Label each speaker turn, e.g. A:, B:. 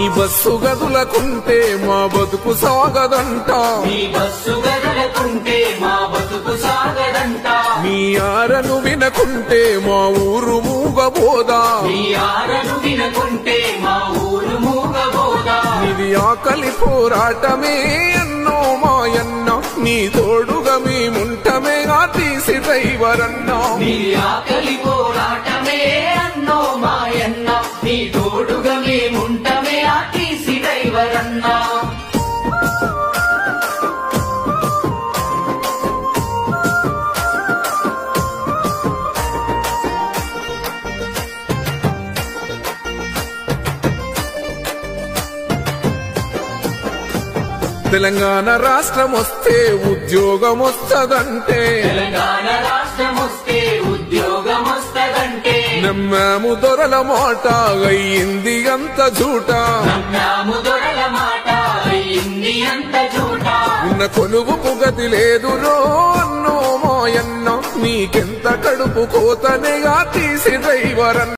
A: bus గదులకుంటే మా బతుకు సాగదంట
B: మీ bus గదులకుంటే మా బతుకు సాగదంట
A: మీ ఆరను వినకుంటే మా ఊరు మూగబోదా
B: మీ ఆరను వినకుంటే మా ఊరు మూగబోదా
A: ఇది ఆకలి పోరాటమే అన్నో మాయన్న నీ తోడుగా మేముంటమే ఆ తీసి డ్రైవర్ అన్నా
B: నీ ఆకలి పోరాటమే అన్నో మాయన్న నీ తోడుగా మేముంటమే ఆ టీసీ డ్రైవర్ అన్నా
A: తెలంగాణ రాష్ట్రం వస్తే ఉద్యోగం వస్తదంటే
B: తెలంగాణ రాష్ట్రం వస్తే ఉద్యోగం వస్తదంటే
A: నమ్మాము దొరల మాట అయ్యింది అంత జూట
B: నమ్మాము దొరల మాట అయింది అంత చూట
A: ఉన్న కొలువుకు గతి లేదు రో అన్నో మాయన్న నీకెంత కడుపు కోతనేగా తీసి డ్రైవర్ అన్న